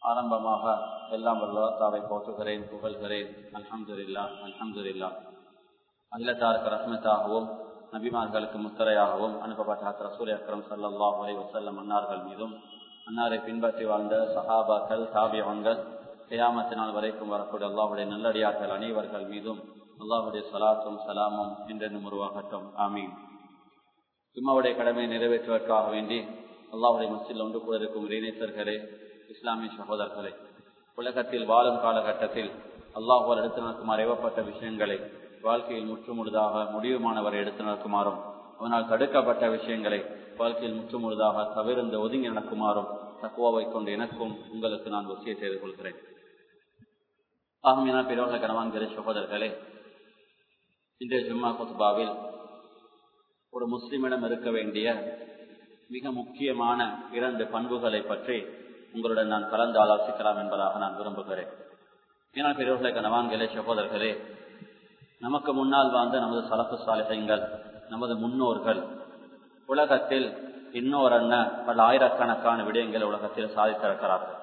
ஆரம்பமாக எல்லாம் வல்லாத்தாவை போற்றுகிறேன் புகழ்கிறேன் அல்ஹம்துலில்லா அல்ஹம்துலில்லா அகிலத்தாருக்கு ரஹ்மத்தாகவும் நபிமார்களுக்கு முத்தரையாகவும் அனுப்பப்பட்ட ரசூல் அக்ரம் சல்லாஹ் அலை வசல்லம் அன்னார்கள் மீதும் அன்னாரை பின்பற்றி வாழ்ந்த சஹாபாக்கள் தாபியவன்கள் கியாமத்தினால் வரைக்கும் வரக்கூடிய அல்லாஹுடைய நல்லடியார்கள் அனைவர்கள் மீதும் அல்லாஹுடைய சலாத்தும் சலாமும் என்றென்னும் உருவாகட்டும் ஆமீன் சும்மாவுடைய கடமையை நிறைவேற்றுவதற்காக வேண்டி அல்லாஹுடைய மசில் ஒன்று கூட இருக்கும் இணைத்தர்களே இஸ்லாமிய சகோதரர்களே உலகத்தில் வாழும் காலகட்டத்தில் அல்லாஹுவால் எடுத்து நடக்குமாறு ஏவப்பட்ட விஷயங்களை வாழ்க்கையில் முற்றுமுழுதாக முடிவுமானவரை எடுத்து நடக்குமாறும் அவனால் தடுக்கப்பட்ட விஷயங்களை வாழ்க்கையில் முற்றுமுழுதாக தவிர்ந்து ஒதுங்கி நடக்குமாறும் தக்குவாவை கொண்டு எனக்கும் உங்களுக்கு நான் ஒசியை செய்து கொள்கிறேன் ஆகும் என பிறவர்கள கணவான்கிற சகோதரர்களே இன்றைய ஜும்மா குத்பாவில் ஒரு முஸ்லிமிடம் இருக்க வேண்டிய மிக முக்கியமான இரண்டு பண்புகளை பற்றி உங்களுடன் நான் கலந்து ஆலோசிக்கலாம் என்பதாக நான் விரும்புகிறேன் ஏன்னா பெரியவர்களை கணவான்களே சகோதரர்களே நமக்கு முன்னால் வாழ்ந்த நமது சலப்பு சாலைகள் நமது முன்னோர்கள் உலகத்தில் இன்னொரு அண்ண பல ஆயிரக்கணக்கான விடயங்களை உலகத்தில் சாதித்திருக்கிறார்கள்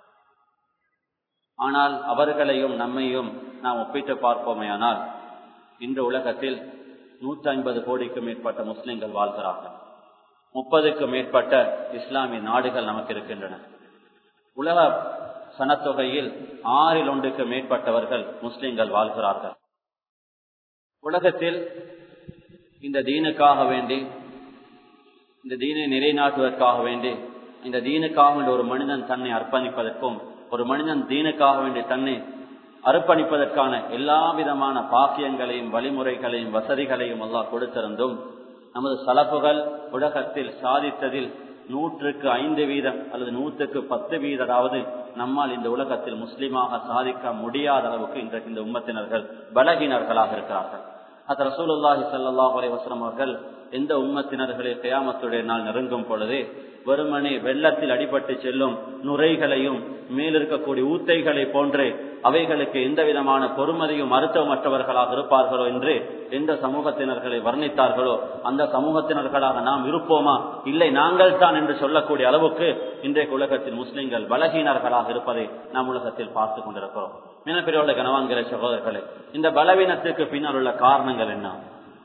ஆனால் அவர்களையும் நம்மையும் நாம் ஒப்பிட்டு பார்ப்போமேயானால் இன்று உலகத்தில் நூற்றி ஐம்பது கோடிக்கு மேற்பட்ட முஸ்லிம்கள் வாழ்கிறார்கள் முப்பதுக்கு மேற்பட்ட இஸ்லாமிய நாடுகள் நமக்கு இருக்கின்றன உலக சனத்தொகையில் ஆறில் ஒன்றுக்கு மேற்பட்டவர்கள் முஸ்லிம்கள் வாழ்கிறார்கள் உலகத்தில் இந்த தீனுக்காக வேண்டி இந்த தீனை நிலைநாட்டுவதற்காக வேண்டி இந்த தீனுக்காக ஒரு மனிதன் தன்னை அர்ப்பணிப்பதற்கும் ஒரு மனிதன் தீனுக்காக வேண்டி தன்னை அர்ப்பணிப்பதற்கான எல்லா விதமான பாக்கியங்களையும் வழிமுறைகளையும் வசதிகளையும் எல்லாம் கொடுத்திருந்தும் நமது சலப்புகள் உலகத்தில் சாதித்ததில் நூற்றுக்கு ஐந்து வீதம் அல்லது நூற்றுக்கு பத்து வீதம் அதாவது நம்மால் இந்த உலகத்தில் முஸ்லீமாக சாதிக்க முடியாத அளவுக்கு இன்றைக்கு இந்த உம்மத்தினர்கள் பலகீனர்களாக இருக்கிறார்கள் அது ரசூலுல்லாஹி சல்லாஹ் அலைவாஸ்லம் அவர்கள் எந்த உம்மத்தினர்களை கயாமத்துடைய நாள் நெருங்கும் பொழுது வெறுமனே வெள்ளத்தில் அடிபட்டு செல்லும் நுரைகளையும் மேலிருக்கக்கூடிய ஊத்தைகளை போன்று அவைகளுக்கு எந்த விதமான பொறுமதியும் மருத்துவமற்றவர்களாக இருப்பார்களோ என்று எந்த சமூகத்தினர்களை வர்ணித்தார்களோ அந்த சமூகத்தினர்களாக நாம் இருப்போமா இல்லை நாங்கள் தான் என்று சொல்லக்கூடிய அளவுக்கு இன்றைக்கு உலகத்தில் முஸ்லிம்கள் பலகீனர்களாக இருப்பதை நாம் உலகத்தில் பார்த்து கொண்டிருக்கிறோம் மினப்பெரியோட கனவான்கிற சகோதரர்களே இந்த பலவீனத்துக்கு பின்னால் உள்ள காரணங்கள் என்ன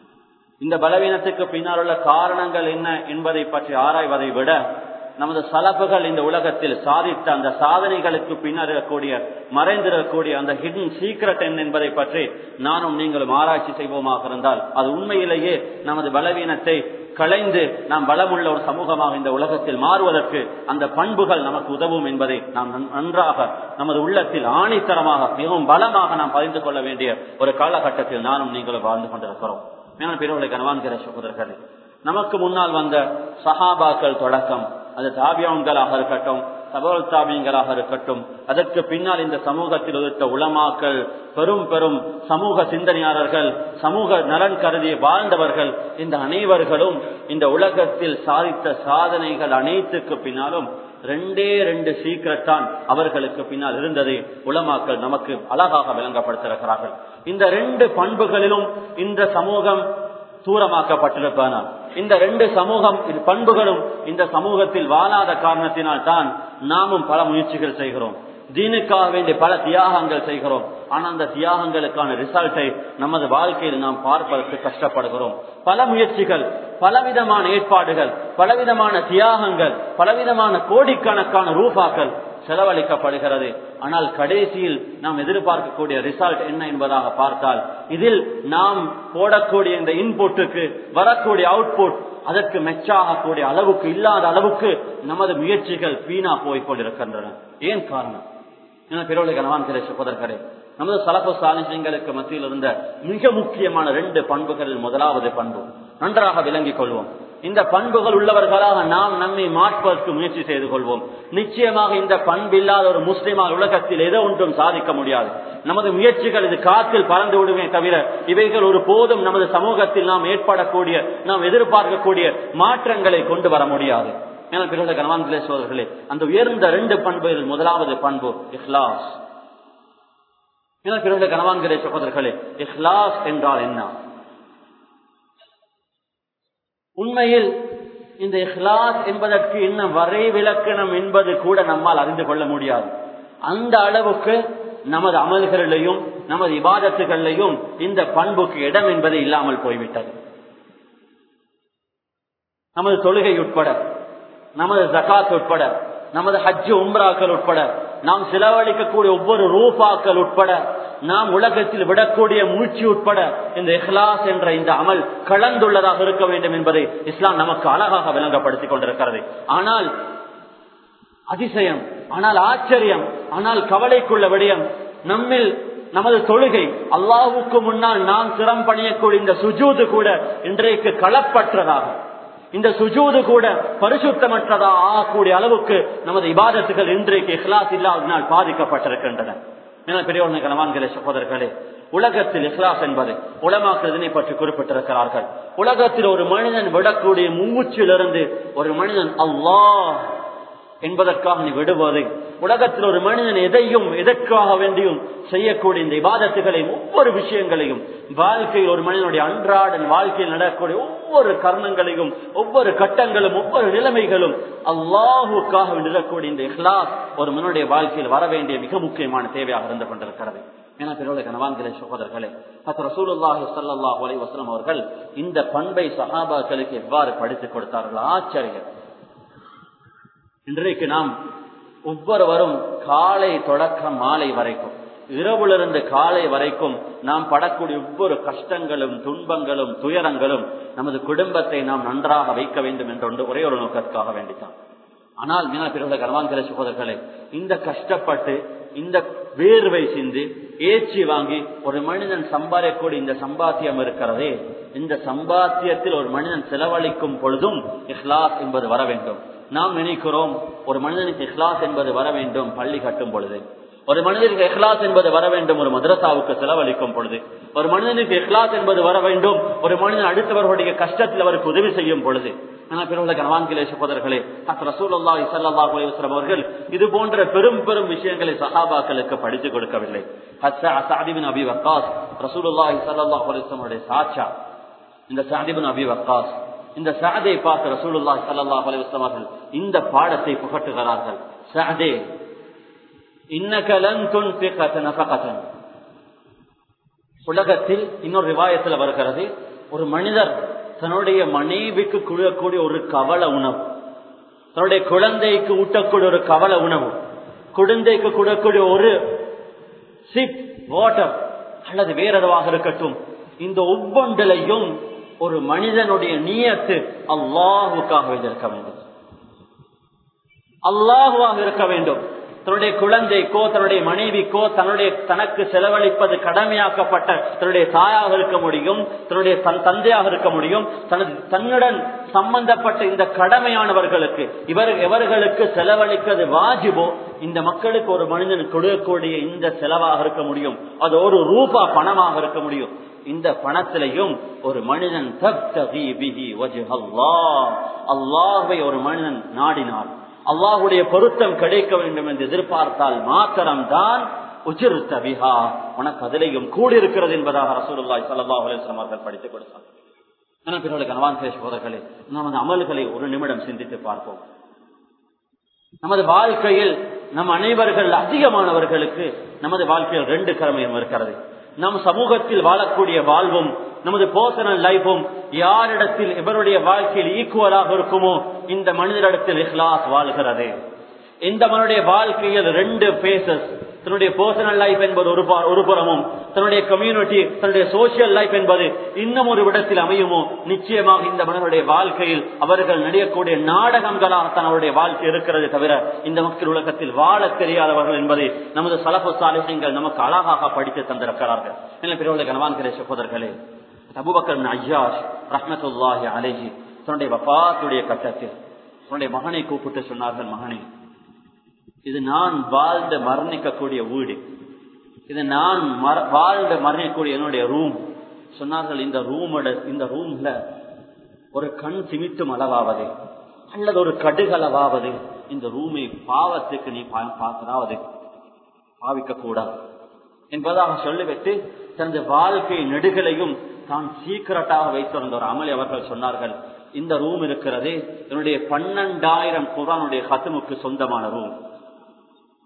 இந்த பலவீனத்துக்கு பின்னால் உள்ள காரணங்கள் என்ன என்பதை பற்றி ஆராய்வதை விட நமது சலப்புகள் இந்த உலகத்தில் சாதித்த அந்த சாதனைகளுக்கு பின்னர் இருக்கக்கூடிய மறைந்திருக்கக்கூடிய அந்த ஹிடன் சீக்ரெட் என்ன என்பதை பற்றி நானும் நீங்களும் ஆராய்ச்சி செய்வோமாக இருந்தால் அது உண்மையிலேயே நமது பலவீனத்தை களைந்து நாம் பலமுள்ள ஒரு சமூகமாக இந்த உலகத்தில் மாறுவதற்கு அந்த பண்புகள் நமக்கு உதவும் என்பதை நாம் நன்றாக நமது உள்ளத்தில் ஆணித்தரமாக மிகவும் பலமாக நாம் பதிந்து கொள்ள வேண்டிய ஒரு காலகட்டத்தில் நானும் நீங்களும் வாழ்ந்து கொண்டிருக்கிறோம் மேலும் பிறவர்களை கனவான்கிற சகோதரர்களே நமக்கு முன்னால் வந்த சஹாபாக்கள் தொடக்கம் அது தாபியங்களாக இருக்கட்டும் சபோல் தாபியங்களாக இருக்கட்டும் அதற்கு பின்னால் இந்த சமூகத்தில் உதிர்த்த உளமாக்கள் பெரும் பெரும் சமூக சிந்தனையாளர்கள் சமூக நலன் கருதி வாழ்ந்தவர்கள் இந்த அனைவர்களும் இந்த உலகத்தில் சாதித்த சாதனைகள் அனைத்துக்கு பின்னாலும் ரெண்டே ரெண்டு சீக்கிரட் தான் அவர்களுக்கு பின்னால் இருந்தது உலமாக்கள் நமக்கு அழகாக விளங்கப்படுத்திருக்கிறார்கள் இந்த ரெண்டு பண்புகளிலும் இந்த சமூகம் தூரமாக்கப்பட்டிருப்பானால் இந்த ரெண்டு சமூகம் பண்புகளும் இந்த சமூகத்தில் வாழாத காரணத்தினால் தான் நாமும் பல முயற்சிகள் செய்கிறோம் தீனுக்காக வேண்டிய பல தியாகங்கள் செய்கிறோம் ஆனால் அந்த தியாகங்களுக்கான ரிசல்ட்டை நமது வாழ்க்கையில் நாம் பார்ப்பதற்கு கஷ்டப்படுகிறோம் பல முயற்சிகள் பலவிதமான ஏற்பாடுகள் பலவிதமான தியாகங்கள் பலவிதமான கோடிக்கணக்கான ரூபாக்கள் செலவழிக்கப்படுகிறது ஆனால் கடைசியில் நாம் எதிர்பார்க்கக்கூடிய ரிசல்ட் என்ன என்பதாக பார்த்தால் இதில் நாம் போடக்கூடிய இந்த இன்புட்டுக்கு வரக்கூடிய அவுட்புட் அதற்கு மெச்சாகக்கூடிய அளவுக்கு இல்லாத அளவுக்கு நமது முயற்சிகள் வீணா போய் கொண்டிருக்கின்றன ஏன் காரணம் பிறகு கனவான் திரை சகோதரர்களே நமது சலப்பு சாலிசங்களுக்கு மத்தியில் இருந்த மிக முக்கியமான ரெண்டு பண்புகளில் முதலாவது பண்பு நன்றாக விளங்கிக் கொள்வோம் இந்த பண்புகள் உள்ளவர்களாக நாம் நம்மை மாற்றுவதற்கு முயற்சி செய்து கொள்வோம் நிச்சயமாக இந்த பண்பில்லாத ஒரு முஸ்லிமாக உலகத்தில் எதோ ஒன்றும் சாதிக்க முடியாது நமது முயற்சிகள் இது காற்றில் பறந்து விடுமே தவிர இவைகள் ஒரு போதும் நமது சமூகத்தில் நாம் ஏற்படக்கூடிய நாம் எதிர்பார்க்கக்கூடிய மாற்றங்களை கொண்டு வர முடியாது பிறகு கனவான்களே சோதர்களே அந்த உயர்ந்த ரெண்டு பண்புகள் முதலாவது பண்பு இஹ்லாஸ் பிறகு கனவான்களே சகோதரர்களே இஹ்லாஸ் என்றால் என்ன உண்மையில் இந்த இஹ்லாஸ் என்பதற்கு என்ன வரை விளக்கணம் என்பது கூட நம்மால் அறிந்து கொள்ள முடியாது அந்த அளவுக்கு நமது அமல்களிலையும் நமது இபாதத்துகளிலையும் இந்த பண்புக்கு இடம் என்பது இல்லாமல் போய்விட்டது நமது தொழுகை உட்பட நமது ஜகாத் உட்பட நமது ஹஜ்ஜு உம்ராக்கள் உட்பட நாம் செலவழிக்கக்கூடிய ஒவ்வொரு ரூபாக்கள் உட்பட நாம் உலகத்தில் விடக்கூடிய மூச்சு உட்பட இந்த இஹ்லாஸ் என்ற இந்த அமல் கலந்துள்ளதாக இருக்க வேண்டும் என்பதை இஸ்லாம் நமக்கு அழகாக விளங்கப்படுத்திக் கொண்டிருக்கிறது ஆனால் அதிசயம் ஆனால் ஆச்சரியம் ஆனால் கவலைக்குள்ள விடயம் நம்மில் நமது தொழுகை அல்லாஹுக்கு முன்னால் நாம் சிரம் பணியக்கூடிய இந்த சுஜூது கூட இன்றைக்கு களப்பற்றதாக இந்த சுஜூது கூட பரிசுத்தமற்றதா ஆகக்கூடிய அளவுக்கு நமது இபாதத்துகள் இன்றைக்கு இஹ்லாஸ் இல்லாததினால் பாதிக்கப்பட்டிருக்கின்றன பெரியவர்கள் கணவான்களே சகோதரர்களே உலகத்தில் இஹ்லாஸ் என்பது உலமாக்கள் இதனை பற்றி குறிப்பிட்டிருக்கிறார்கள் உலகத்தில் ஒரு மனிதன் விடக்கூடிய மூச்சிலிருந்து ஒரு மனிதன் அல்லாஹ் என்பதற்காக நீ விடுவது உலகத்தில் ஒரு மனிதன் எதையும் எதற்காக வேண்டியும் செய்யக்கூடிய இந்த இபாதத்துகளையும் ஒவ்வொரு விஷயங்களையும் வாழ்க்கையில் ஒரு மனிதனுடைய அன்றாட வாழ்க்கையில் நடக்கக்கூடிய ஒவ்வொரு கர்ணங்களையும் ஒவ்வொரு கட்டங்களும் ஒவ்வொரு நிலைமைகளும் அல்லாஹுக்காக நிலக்கூடிய இந்த இஹ்லாஸ் ஒரு மனிதனுடைய வாழ்க்கையில் வர வேண்டிய மிக முக்கியமான தேவையாக இருந்து கொண்டிருக்கிறது என பிறகு கனவான்களே சகோதரர்களே அத்த ரசூலுல்லாஹி ஸல்லல்லாஹு அலைஹி வஸல்லம் அவர்கள் இந்த பண்பை சஹாபாக்களுக்கு எவ்வாறு படித்துக் கொடுத்தார்கள் ஆச்சரியம் இன்றைக்கு நாம் ஒவ்வொருவரும் காலை தொடக்கம் மாலை வரைக்கும் இரவிலிருந்து காலை வரைக்கும் நாம் படக்கூடிய ஒவ்வொரு கஷ்டங்களும் துன்பங்களும் துயரங்களும் நமது குடும்பத்தை நாம் நன்றாக வைக்க வேண்டும் என்று ஒரே ஒரு நோக்கத்துக்காக வேண்டித்தான் ஆனால் மீன பிறகு கர்வான்கிற சகோதரர்களே இந்த கஷ்டப்பட்டு இந்த வேர்வை சிந்து ஏச்சி வாங்கி ஒரு மனிதன் சம்பாதிக்கக்கூடிய இந்த சம்பாத்தியம் இருக்கிறதே இந்த சம்பாத்தியத்தில் ஒரு மனிதன் செலவழிக்கும் பொழுதும் இஹ்லாஸ் என்பது வர வேண்டும் நாம் நினைக்கிறோம் ஒரு மனிதனுக்கு இஹ்லாஸ் என்பது வர வேண்டும் பள்ளி கட்டும் பொழுது ஒரு மனிதனுக்கு இஹ்லாஸ் என்பது வர வேண்டும் ஒரு மதரசாவுக்கு செலவழிக்கும் பொழுது ஒரு மனிதனுக்கு இஹ்லாஸ் என்பது வர வேண்டும் ஒரு மனிதன் அடுத்தவர்களுடைய கஷ்டத்தில் அவருக்கு உதவி செய்யும் பொழுது கனவான்கிலே சகோதரர்களே ரசூலுல்லா இசல்லா அலிவஸ்லம் அவர்கள் இது போன்ற பெரும் பெரும் விஷயங்களை சஹாபாக்களுக்கு படித்துக் கொடுக்கவில்லை சாதிபின் அபி வக்காஸ் ரசூலுல்லா இசல்லா அலிஸ்லமுடைய சாட்சா இந்த சாதிபின் அபி வக்காஸ் இந்த சாதை பார்த்து ரசூலுல்லா சல்லா அலிவஸ்லம் அவர்கள் இந்த பாடத்தை புகட்டுகிறார்கள் சாதே இன்னகலன் துன்பிகத்தன் உலகத்தில் இன்னொரு விவாயத்தில் வருகிறது ஒரு மனிதர் தன்னுடைய மனைவிக்கு குழக்கூடிய ஒரு கவல உணவு தன்னுடைய குழந்தைக்கு ஊட்டக்கூடிய ஒரு கவல உணவு குழந்தைக்கு கொடுக்கக்கூடிய ஒரு சிப் வாட்டர் அல்லது வேற எதுவாக இருக்கட்டும் இந்த ஒவ்வொன்றிலையும் ஒரு மனிதனுடைய நீயத்து அல்லாஹுக்காக இருக்க வேண்டும் அல்லாஹுவாக இருக்க வேண்டும் தன்னுடைய குழந்தைக்கோ தன்னுடைய மனைவிக்கோ தன்னுடைய தனக்கு செலவழிப்பது கடமையாக்கப்பட்ட தன்னுடைய தாயாக இருக்க முடியும் தன்னுடைய தன் தந்தையாக இருக்க முடியும் தனது தன்னுடன் சம்பந்தப்பட்ட இந்த கடமையானவர்களுக்கு இவர் எவர்களுக்கு செலவழிக்கிறது வாஜிபோ இந்த மக்களுக்கு ஒரு மனிதன் கொடுக்கக்கூடிய இந்த செலவாக இருக்க முடியும் அது ஒரு ரூபா பணமாக இருக்க முடியும் இந்த பணத்திலையும் ஒரு மனிதன் அல்லாஹை ஒரு மனிதன் நாடினார் அல்லாஹுடைய பொருத்தம் கிடைக்க வேண்டும் என்று எதிர்பார்த்தால் மாத்திரம்தான் உச்சிருத்த விஹா உனக்கு அதிலையும் கூடியிருக்கிறது என்பதாக ரசூலுல்லாய் சல்லா அலுவலம் அவர்கள் படித்துக் கொடுத்தார் கனவான் சோதர்களே நமது அமல்களை ஒரு நிமிடம் சிந்தித்து பார்ப்போம் நமது வாழ்க்கையில் நம் அனைவர்கள் அதிகமானவர்களுக்கு நமது வாழ்க்கையில் ரெண்டு கடமையும் இருக்கிறது நம் சமூகத்தில் வாழக்கூடிய வாழ்வும் நமது பர்சனல் லைஃபும் யாரிடத்தில் இவருடைய வாழ்க்கையில் ஈக்குவலாக இருக்குமோ இந்த மனிதரிடத்தில் இஹ்லாஸ் வாழ்கிறது இந்த மனுடைய வாழ்க்கையில் ரெண்டு பேசஸ் தன்னுடைய பர்சனல் லைஃப் என்பது ஒரு ஒரு புறமும் தன்னுடைய கம்யூனிட்டி தன்னுடைய சோசியல் லைஃப் என்பது இன்னும் ஒரு விடத்தில் அமையுமோ நிச்சயமாக இந்த மனிதனுடைய வாழ்க்கையில் அவர்கள் நடிகக்கூடிய நாடகங்களாகத்தான் அவருடைய வாழ்க்கை இருக்கிறது தவிர இந்த மக்கள் உலகத்தில் வாழ தெரியாதவர்கள் என்பதை நமது சலப்பு சாலிசங்கள் நமக்கு அழகாக படித்து தந்திருக்கிறார்கள் என்ன பிறகு கனவான்களே சகோதரர்களே அபுபக்கர் ஐயாஷ் ரஹமத்துல்லாஹி அலேஹி தன்னுடைய வபாத்துடைய கட்டத்தில் தன்னுடைய மகனை கூப்பிட்டு சொன்னார்கள் மகனே இது நான் வாழ்ந்து மரணிக்கக்கூடிய வீடு இது நான் வாழ்ந்து மரணிக்கக்கூடிய என்னுடைய ரூம் சொன்னார்கள் இந்த ரூமோட இந்த ரூம்ல ஒரு கண் சிமிட்டும் அளவாவது அல்லது ஒரு கடுகளவாவது இந்த ரூமை பாவத்துக்கு நீ பார்க்கறாவது பாவிக்க கூடாது என்பதாக சொல்லிவிட்டு தனது வாழ்க்கை நெடுகளையும் தான் சீக்கிரட்டாக வைத்திருந்த ஒரு அமளி அவர்கள் சொன்னார்கள் இந்த ரூம் இருக்கிறது என்னுடைய பன்னெண்டாயிரம் குரானுடைய ஹத்துமுக்கு சொந்தமான ரூம்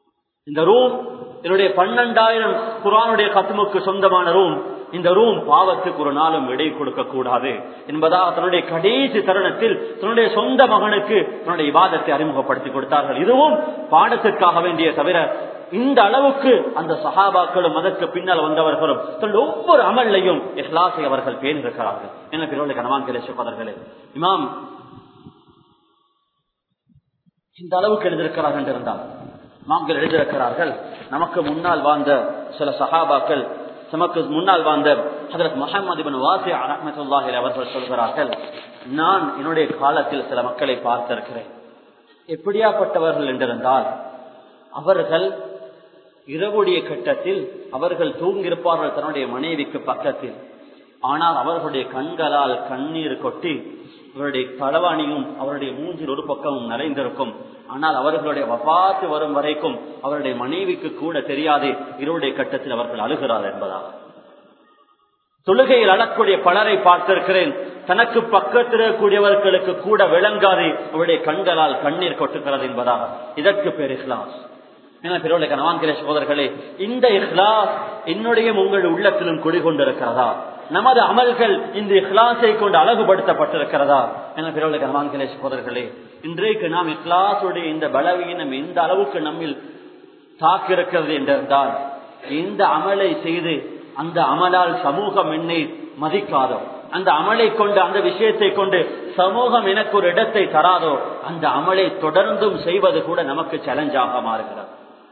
இந்த ரூம் என்னுடைய பன்னெண்டாயிரம் குரானுடைய கத்துமுக்கு சொந்தமான ரூம் இந்த ரூம் பாவத்துக்கு ஒரு நாளும் விடை கொடுக்க கூடாது என்பதாக தன்னுடைய கடைசி தருணத்தில் தன்னுடைய சொந்த மகனுக்கு தன்னுடைய விவாதத்தை அறிமுகப்படுத்தி கொடுத்தார்கள் இதுவும் பாடத்திற்காக வேண்டிய தவிர இந்த அளவுக்கு அந்த சஹாபாக்களும் அதற்கு பின்னால் வந்தவர்களும் தன்னுடைய ஒவ்வொரு அமல்லையும் இஹ்லாசை அவர்கள் பேணிருக்கிறார்கள் என்ன பிறகு கனவான் கிளேசுவதர்களே இமாம் இந்த அளவுக்கு எழுதியிருக்கிறார்கள் என்றிருந்தால் நாங்கள் எழுதியிருக்கிறார்கள் நமக்கு முன்னால் வாழ்ந்த சில சஹாபாக்கள் நமக்கு முன்னால் வாழ்ந்த ஹதரத் முகமது பின் வாசி அஹமத்துல்லாஹி அவர்கள் சொல்கிறார்கள் நான் என்னுடைய காலத்தில் சில மக்களை பார்த்திருக்கிறேன் எப்படியாப்பட்டவர்கள் என்றிருந்தால் அவர்கள் இரவுடைய கட்டத்தில் அவர்கள் தூங்கியிருப்பார்கள் தன்னுடைய மனைவிக்கு பக்கத்தில் ஆனால் அவர்களுடைய கண்களால் கண்ணீர் கொட்டி அவருடைய தளவாணியும் அவருடைய மூஞ்சில் ஒரு பக்கமும் நிறைந்திருக்கும் ஆனால் அவர்களுடைய வபாத்து வரும் வரைக்கும் அவருடைய மனைவிக்கு கூட தெரியாது இருளுடைய கட்டத்தில் அவர்கள் அழுகிறார் என்பதாக தொழுகையில் அழக்கூடிய பலரை பார்த்திருக்கிறேன் தனக்கு பக்கத்தில் இருக்கக்கூடியவர்களுக்கு கூட விளங்காது அவருடைய கண்களால் கண்ணீர் கொட்டுகிறது என்பதாக இதற்கு பேர் இஸ்லாஸ் சகோதரர்களே இந்த இஹ்லாஸ் என்னுடைய உங்கள் உள்ளத்திலும் குடிகொண்டிருக்கிறதா நமது அமல்கள் இந்த இஹ்லாஸை கொண்டு அழகுபடுத்தப்பட்டிருக்கிறதா என பிறகு கனவான்களே சகோதரர்களே இன்றைக்கு நாம் இஹ்லாசுடைய இந்த பலவீனம் எந்த அளவுக்கு நம்மில் தாக்கிருக்கிறது என்றிருந்தால் இந்த அமலை செய்து அந்த அமலால் சமூகம் என்னை மதிக்காதோ அந்த அமலை கொண்டு அந்த விஷயத்தை கொண்டு சமூகம் எனக்கு ஒரு இடத்தை தராதோ அந்த அமலை தொடர்ந்தும் செய்வது கூட நமக்கு சேலஞ்சாக மாறுகிறது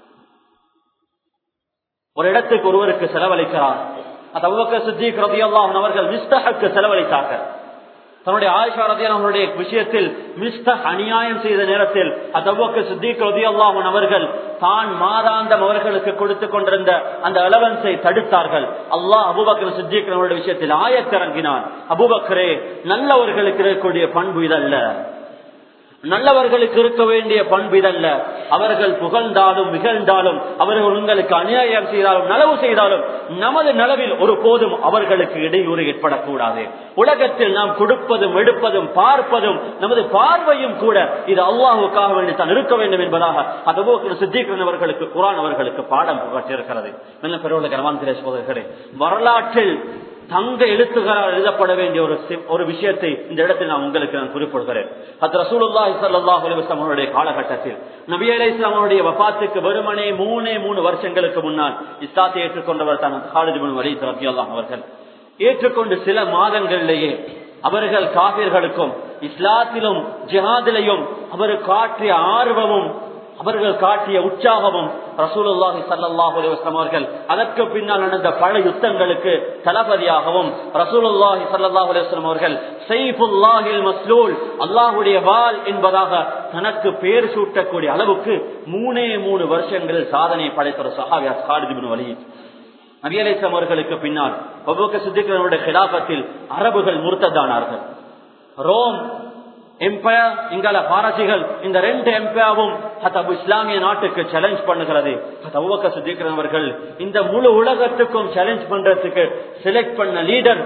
ஒரு இடத்துக்கு ஒருவருக்கு செலவழிக்கிறார் அது அவ்வக்க சித்திக் ரதியல்லாஹன் அவர்கள் மிஸ்தஹக்கு செலவழித்தார்கள் தன்னுடைய ஆயிஷா ரதியான் அவருடைய விஷயத்தில் மிஸ்தக் அநியாயம் செய்த நேரத்தில் அது அவ்வக்க சித்திக் ரதியல்லாஹன் அவர்கள் தான் மாதாந்தம் அவர்களுக்கு கொடுத்து கொண்டிருந்த அந்த அலவன்ஸை தடுத்தார்கள் அல்லாஹ் அபுபக்கர் சித்திக் அவருடைய விஷயத்தில் ஆயத்திறங்கினான் அபுபக்கரே நல்லவர்களுக்கு இருக்கக்கூடிய பண்பு இதல்ல நல்லவர்களுக்கு இருக்க வேண்டிய பண்பு இதல்ல அவர்கள் புகழ்ந்தாலும் விகழ்ந்தாலும் அவர்கள் உங்களுக்கு அநியாயம் செய்தாலும் நலவு செய்தாலும் நமது நலவில் ஒரு போதும் அவர்களுக்கு இடையூறு ஏற்படக்கூடாது உலகத்தில் நாம் கொடுப்பதும் எடுப்பதும் பார்ப்பதும் நமது பார்வையும் கூட இது அல்லாஹுக்காக வேண்டி தான் இருக்க வேண்டும் என்பதாக அதுபோக்கு சித்திகரன் அவர்களுக்கு குரான் அவர்களுக்கு பாடம் புகட்டிருக்கிறது என்ன பெருவுள்ள கரவான் சோதர்களே வரலாற்றில் தங்க எழுத்துகளால் எழுதப்பட வேண்டிய ஒரு ஒரு விஷயத்தை இந்த இடத்தில் நான் உங்களுக்கு நான் குறிப்பிடுகிறேன் அது ரசூலுல்லாஹி ஸல்லல்லாஹு அலைஹி வஸல்லம் அவருடைய காலகட்டத்தில் நபி அலைஹிஸ்ஸலாம் அவருடைய வஃபாத்துக்கு வெறுமனே மூணே மூணு வருஷங்களுக்கு முன்னால் இஸ்லாத்தை ஏற்றுக்கொண்டவர் தான் ஹாலித் இப்னு வலீத் ரலியல்லாஹு அவர்கள் ஏற்றுக்கொண்டு சில மாதங்களிலேயே அவர்கள் காபிர்களுக்கும் இஸ்லாத்திலும் ஜிஹாதிலையும் அவர் காட்டிய ஆர்வமும் அவர்கள் காட்டிய உற்சாகமும் ரசூலுல்லாஹி சல்லாஹூ அலிவஸ்லாம் அவர்கள் அதற்கு பின்னால் நடந்த பல யுத்தங்களுக்கு தளபதியாகவும் ரசூலுல்லாஹி சல்லாஹூ அலிவஸ்லாம் அவர்கள் சைஃபுல்லாஹில் மஸ்லூல் அல்லாஹுடைய வால் என்பதாக தனக்கு பேர் சூட்டக்கூடிய அளவுக்கு மூணே மூணு வருஷங்களில் சாதனை படைத்த ஒரு சஹாவியா காலிதிபின் வலி நபி அலிஸ்லாம் அவர்களுக்கு பின்னால் ஒவ்வொரு சித்திகளுடைய கிலாபத்தில் அரபுகள் முர்த்ததானார்கள் ரோம் எம்பயர் இங்கால பாரசிகள் இந்த ரெண்டு எம்பையாவும் இஸ்லாமிய நாட்டுக்கு சேலஞ்ச் பண்ணுகிறது அவர்கள் இந்த முழு உலகத்துக்கும் சேலஞ்ச் பண்றதுக்கு செலக்ட் பண்ண லீடர்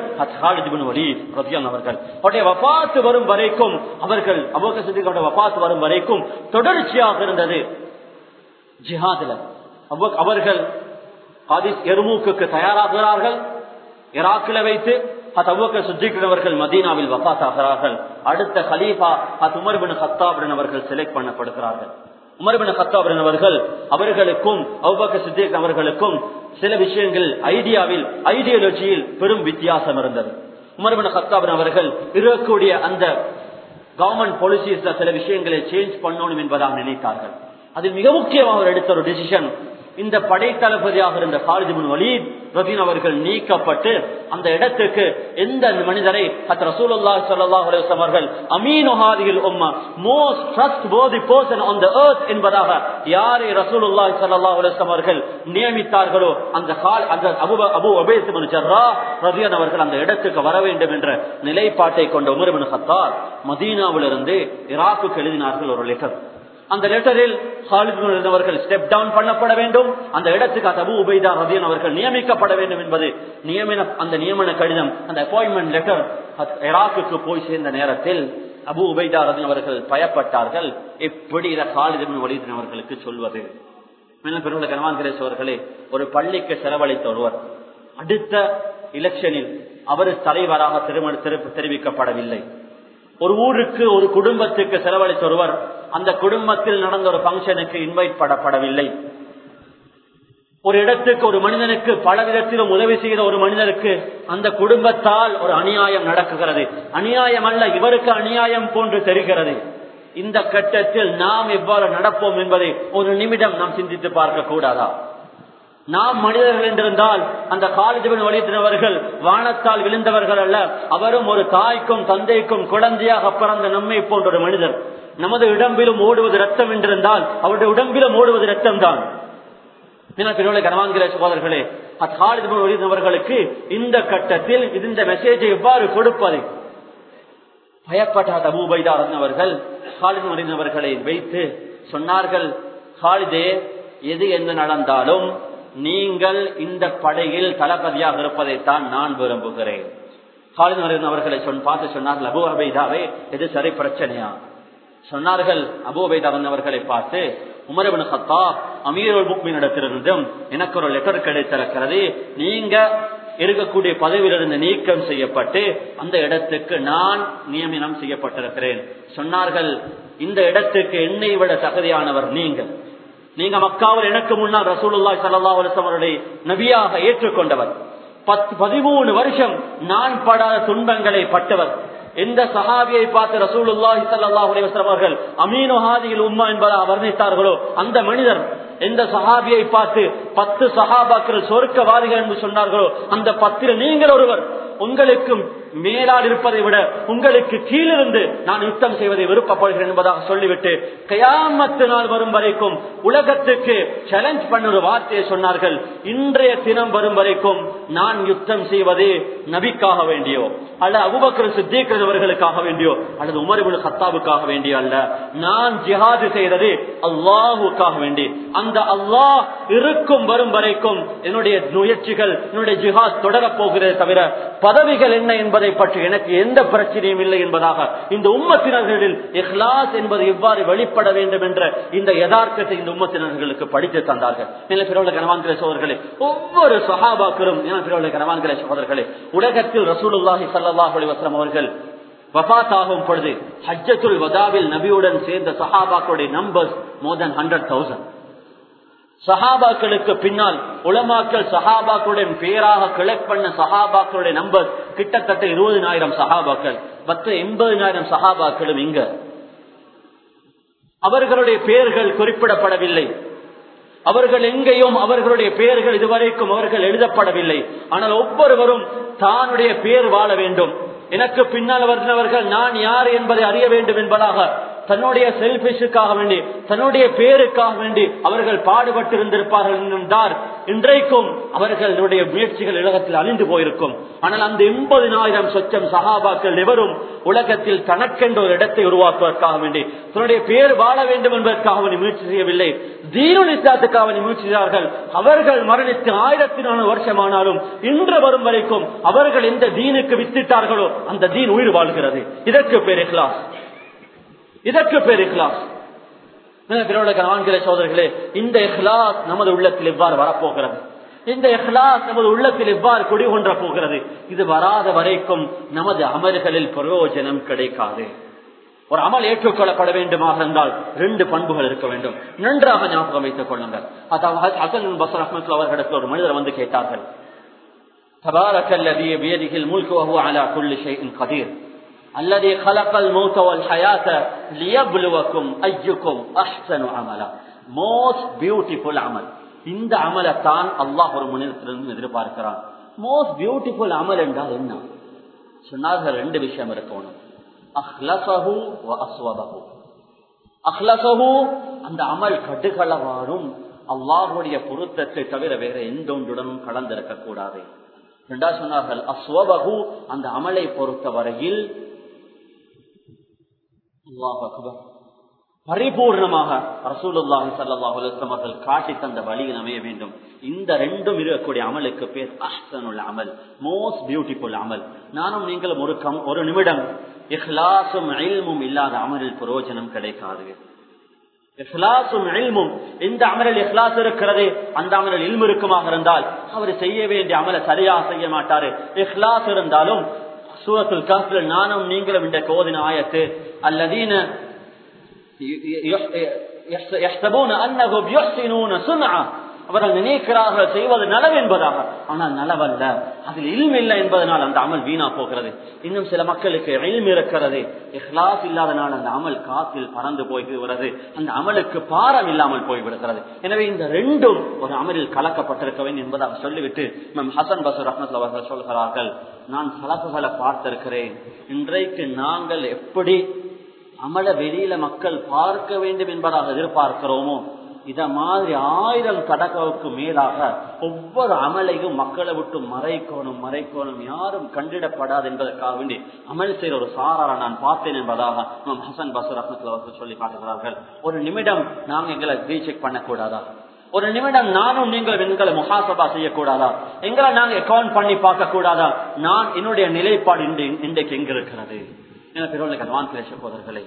அவர்கள் அவருடைய வபாத்து வரும் வரைக்கும் அவர்கள் அவ்வக்க சித்திகளோட வபாத்து வரும் வரைக்கும் தொடர்ச்சியாக இருந்தது ஜிஹாதுல அவர்கள் எருமூக்கு தயாராகிறார்கள் இராக்கில வைத்து சுத்திக்கிறவர்கள் மதீனாவில் வபாத்தாகிறார்கள் அடுத்த கலீஃபா அது உமர்பின் ஹத்தாபின் அவர்கள் செலக்ட் பண்ணப்படுகிறார்கள் உமர்பின் ஹத்தாபின் அவர்கள் அவர்களுக்கும் அவ்வக்க சித்திக் அவர்களுக்கும் சில விஷயங்கள் ஐடியாவில் ஐடியாலஜியில் பெரும் வித்தியாசம் இருந்தது உமர்பின் ஹத்தாபின் அவர்கள் இருக்கக்கூடிய அந்த கவர்மெண்ட் பாலிசிஸ்ல சில விஷயங்களை சேஞ்ச் பண்ணணும் என்பதாக நினைத்தார்கள் அதில் மிக முக்கியமாக அவர் எடுத்த ஒரு டிசிஷன் இந்த படைத்தளபதியாக இருந்த காலிதிபின் வலீத் ரபீன் அவர்கள் நீக்கப்பட்டு அந்த இடத்துக்கு எந்த மனிதரை ரசூலுல்லா ஸல்லல்லாஹு அலைஹி வஸல்லம் அவர்கள் அமீனுஹாதில் உம்மா most trust worthy person on the earth என்பதாக யாரை ரசூலுல்லாஹி ஸல்லல்லாஹு அலைஹி வஸல்லம் அவர்கள் நியமித்தார்களோ அந்த கால் அந்த அபு அபு உபைத் இப்னு ஜர்ராஹ் ரலியல்லாஹு அவர்கள் அந்த இடத்துக்கு வர வேண்டும் என்ற நிலைப்பாட்டை கொண்ட உமர் இப்னு கத்தார் மதீனாவிலிருந்து ஈராக்குக்கு எழுதினார்கள் ஒரு லெட்டர் அந்த லெட்டரில் ஹாலித் அவர்கள் ஸ்டெப் டவுன் பண்ணப்பட வேண்டும் அந்த இடத்துக்கு அபு உபைதா ரதியன் அவர்கள் நியமிக்கப்பட வேண்டும் என்பது நியமன அந்த நியமன கடிதம் அந்த அப்பாயின்மெண்ட் லெட்டர் ஈராக்குக்கு போய் சேர்ந்த நேரத்தில் அபு உபைதா ரதின் அவர்கள் பயப்பட்டார்கள் எப்படி இதை ஹாலிதின் வலிதின் அவர்களுக்கு சொல்வது பெருமள கனவான்கிரேஸ்வர்களே ஒரு பள்ளிக்கு செலவழித்த ஒருவர் அடுத்த எலெக்ஷனில் அவர் தலைவராக திருமண தெரிவிக்கப்படவில்லை ஒரு ஊருக்கு ஒரு குடும்பத்துக்கு செலவழித்த ஒருவர் அந்த குடும்பத்தில் நடந்த ஒரு பங்கனுக்கு இன்வைட் படப்படவில்லை ஒரு இடத்துக்கு ஒரு மனிதனுக்கு பல விதத்திலும் உதவி செய்த ஒரு மனிதனுக்கு அந்த குடும்பத்தால் ஒரு அநியாயம் நடக்குகிறது அநியாயம் அல்ல இவருக்கு அநியாயம் போன்று தெரிகிறது இந்த கட்டத்தில் நாம் எவ்வாறு நடப்போம் என்பதை ஒரு நிமிடம் நாம் சிந்தித்து பார்க்க கூடாதா நாம் மனிதர்கள் என்றிருந்தால் அந்த காலிஜபின் வழித்தினவர்கள் வானத்தால் விழுந்தவர்கள் அல்ல அவரும் ஒரு தாய்க்கும் தந்தைக்கும் குழந்தையாக பிறந்த நம்மை போன்ற ஒரு மனிதர் நமது உடம்பிலும் ஓடுவது ரத்தம் என்றிருந்தால் அவருடைய உடம்பிலும் ஓடுவது ரத்தம் தான் கனவான்கிற சகோதரர்களே அக்காலிதவர்களுக்கு இந்த கட்டத்தில் இந்த மெசேஜை எவ்வாறு கொடுப்பது பயப்படாத அபூபைதாரன் அவர்கள் காலிது அறிந்தவர்களை வைத்து சொன்னார்கள் காலிதே எது என்ன நடந்தாலும் நீங்கள் இந்த படையில் தளபதியாக இருப்பதைத்தான் நான் விரும்புகிறேன் காலிது அறிந்த அவர்களை சொன் பார்த்து சொன்னார்கள் அபு அபைதாவே எது சரி பிரச்சனையா சொன்னார்கள் அபூபைதாரன் அவர்களை பார்த்து உமரபின் ஹத்தாப் அமீருல் முக்மீனிடத்திலிருந்தும் எனக்கு ஒரு லெட்டர் கிடைத்திருக்கிறது நீங்க இருக்கக்கூடிய பதவியிலிருந்து நீக்கம் செய்யப்பட்டு அந்த இடத்துக்கு நான் நியமனம் செய்யப்பட்டிருக்கிறேன் சொன்னார்கள் இந்த இடத்துக்கு என்னை விட தகுதியானவர் நீங்கள் நீங்க மக்காவில் எனக்கு முன்னால் ரசூலுல்லாய் சல்லா அலுவலருடைய நபியாக ஏற்றுக்கொண்டவர் பத்து பதிமூணு வருஷம் நான் படாத துன்பங்களை பட்டவர் எந்த சஹாபியை பார்த்து ரசூலுல்லாஹி ஸல்லல்லாஹு அலைஹி வஸல்லம் அவர்கள் அமீனு ஹாதியில் உம்மா என்பதாக வர்ணித்தார்களோ அந்த மனிதர் எந்த சஹாபியை பார்த்து பத்து சஹாபாக்கள் சொர்க்கவாதிகள் என்று சொன்னார்களோ அந்த பத்தில் நீங்கள் ஒருவர் உங்களுக்கு மேலால் இருப்பதை விட உங்களுக்கு கீழிருந்து நான் யுத்தம் செய்வதை விருப்பப்படுகிறேன் என்பதாக சொல்லிவிட்டு கயாமத்து நாள் வரும் வரைக்கும் உலகத்துக்கு சேலஞ்ச் பண்ண ஒரு வார்த்தையை சொன்னார்கள் இன்றைய தினம் வரும் வரைக்கும் நான் யுத்தம் செய்வது நபிக்காக வேண்டியோ அல்ல அபுபக்கர் சித்திக்கிறவர்களுக்காக வேண்டியோ அல்லது உமர்புல் ஹத்தாவுக்காக வேண்டியோ அல்ல நான் ஜிஹாது செய்தது அல்லாஹுக்காக வேண்டி அந்த அல்லாஹ் இருக்கும் வரும் வரைக்கும் என்னுடைய முயற்சிகள் என்னுடைய ஜிஹாத் தொடரப் போகிறதே தவிர பதவிகள் என்ன என்பதை பற்றி எனக்கு எந்த பிரச்சனையும் இல்லை என்பதாக இந்த உம்மத்தினர்களில் இஹ்லாஸ் என்பது எவ்வாறு வெளிப்பட வேண்டும் என்ற இந்த யதார்த்தத்தை இந்த உம்மத்தினர்களுக்கு படித்து தந்தார்கள் நில பிறவுள்ள கனவான்கிற சோதர்களே ஒவ்வொரு சஹாபாக்களும் நில பிறவுள்ள கனவான்கிற சோதர்களே உலகத்தில் ரசூலுல்லாஹி சல்லாஹ் அலிவஸ்லாம் அவர்கள் வபாத் ஆகும் பொழுது ஹஜ்ஜத்துல் வதாவில் நபியுடன் சேர்ந்த சஹாபாக்களுடைய numbers more than hundred thousand சஹாபாக்களுக்கு பின்னால் உலமாக்கள் சஹாபாக்களுடைய பேராக கலெக்ட் பண்ண சஹாபாக்களுடைய நம்பர் கிட்டத்தட்ட இருபதினாயிரம் சஹாபாக்கள் மற்ற எண்பதினாயிரம் சஹாபாக்களும் இங்க அவர்களுடைய பெயர்கள் குறிப்பிடப்படவில்லை அவர்கள் எங்கேயும் அவர்களுடைய பெயர்கள் இதுவரைக்கும் அவர்கள் எழுதப்படவில்லை ஆனால் ஒவ்வொருவரும் தானுடைய பேர் வாழ வேண்டும் எனக்கு பின்னால் வருகிறவர்கள் நான் யார் என்பதை அறிய வேண்டும் என்பதாக தன்னுடைய செல்பிஷுக்காக வேண்டி தன்னுடைய பேருக்காக வேண்டி அவர்கள் பாடுபட்டு இருந்திருப்பார்கள் என்றார் இன்றைக்கும் அவர்களுடைய முயற்சிகள் உலகத்தில் அழிந்து போயிருக்கும் ஆனால் அந்த எண்பதினாயிரம் சொச்சம் சகாபாக்கள் எவரும் உலகத்தில் தனக்கென்ற ஒரு இடத்தை உருவாக்குவதற்காக வேண்டி தன்னுடைய பேர் வாழ வேண்டும் என்பதற்காக வேண்டி முயற்சி செய்யவில்லை தீனுல் இஸ்லாத்துக்காக வேண்டி முயற்சி செய்தார்கள் அவர்கள் மரணித்து ஆயிரத்தி நானூறு வருஷமானாலும் இன்று வரும் வரைக்கும் அவர்கள் எந்த தீனுக்கு வித்திட்டார்களோ அந்த தீன் உயிர் வாழ்கிறது இதற்கு பேர் இஹ்லாஸ் இதற்கு பேர் இஹ்லாஸ் ஆண்கிற சோதர்களே இந்த இஹ்லாஸ் நமது உள்ளத்தில் எவ்வாறு வரப்போகிறது இந்த இஹ்லாஸ் நமது உள்ளத்தில் எவ்வாறு குடிகொன்ற போகிறது இது வராத வரைக்கும் நமது அமல்களில் பிரயோஜனம் கிடைக்காது ஒரு அமல் ஏற்றுக்கொள்ளப்பட வேண்டுமாக இருந்தால் ரெண்டு பண்புகள் இருக்க வேண்டும் நன்றாக ஞாபகம் வைத்துக் கொள்ளுங்கள் அதாவது அசன் பசர் அஹமத் அவர்களிடத்தில் ஒரு மனிதர் வந்து கேட்டார்கள் تبارك الذي بيده الملك وهو على كل شيء قدير الذي خلق الموت والحياة ليبلوكم أيكم أحسن عملا most beautiful அமல் இந்த அமலத்தான் அல்லாஹ் ஒரு மனிதத்திலிருந்து எதிர்பார்க்கிறான் மோஸ்ட் பியூட்டிஃபுல் அமல் என்றால் என்ன சொன்னார்கள் ரெண்டு விஷயம் இருக்கணும் அஹ்லசஹு அஸ்வதஹு அஹ்லசஹு அந்த அமல் கடுகளவானும் அல்லாஹுடைய பொருத்தத்தை தவிர வேற எந்த ஒன்றுடனும் கலந்திருக்க கூடாது ரெண்டா சொன்னார்கள் அஸ்வபகு அந்த அமலை பொறுத்த வரையில் பரிபூர்ணமாக ரசூலுல்லாஹி சல்லாஹ் அவர்கள் காட்டி தந்த வழியில் அமைய வேண்டும் இந்த ரெண்டும் இருக்கக்கூடிய அமலுக்கு பேர் அஹ்சனுல் அமல் மோஸ்ட் பியூட்டிஃபுல் அமல் நானும் நீங்களும் ஒரு கம் ஒரு நிமிடம் இஹ்லாசும் அயல்மும் இல்லாத அமலில் பிரயோஜனம் கிடைக்காது இஹ்லாசும் இல்மும் எந்த அமலில் இஹ்லாஸ் இருக்கிறது அந்த அமலில் இல்மு இருக்குமாக இருந்தால் அவர் செய்ய வேண்டிய அமலை சரியா செய்ய மாட்டாரு இஹ்லாஸ் இருந்தாலும் சூரத்துல் காஃபில் நானும் நீங்களும் இந்த கோதின ஆயத்து அல்லதீன يحسبون أنهم يحسنون صنعا அவர்கள் நினைக்கிறார்கள் செய்வது நலவு என்பதாக ஆனால் நலவல்ல அதில் இல்ம் இல்லை என்பதனால் அந்த அமல் வீணா போகிறது இன்னும் சில மக்களுக்கு இல்ம் இருக்கிறது இஹ்லாஸ் இல்லாதனால் அந்த அமல் காத்தில் பறந்து போய்விடுகிறது அந்த அமலுக்கு பாரம் இல்லாமல் போய்விடுகிறது எனவே இந்த ரெண்டும் ஒரு அமலில் கலக்கப்பட்டிருக்க வேண்டும் என்பதாக சொல்லிவிட்டு மேம் ஹசன் பசூர் ரஹமத் அவர்கள் சொல்கிறார்கள் நான் சலப்புகளை பார்த்திருக்கிறேன் இன்றைக்கு நாங்கள் எப்படி அமல வெளியில மக்கள் பார்க்க வேண்டும் என்பதாக எதிர்பார்க்கிறோமோ இத மாதிரி ஆயிரம் தடகவுக்கு மேலாக ஒவ்வொரு அமலையும் மக்களை விட்டு மறைக்கணும் மறைக்கணும் யாரும் கண்டிடப்படாது என்பதற்காக வேண்டி அமல் செய்கிற ஒரு சாராரை நான் பார்த்தேன் என்பதாக நம் ஹசன் பசூர் அஹமத்துல அவர்கள் சொல்லி காட்டுகிறார்கள் ஒரு நிமிடம் நாங்க எங்களை ரீசெக் பண்ணக்கூடாதா ஒரு நிமிடம் நானும் நீங்கள் எங்களை முகாசபா செய்யக்கூடாதா எங்களை நாங்க அக்கௌண்ட் பண்ணி பார்க்க கூடாதா நான் என்னுடைய நிலைப்பாடு இன்றைக்கு எங்க இருக்கிறது என பிறகு அட்வான்ஸ் சகோதரர்களே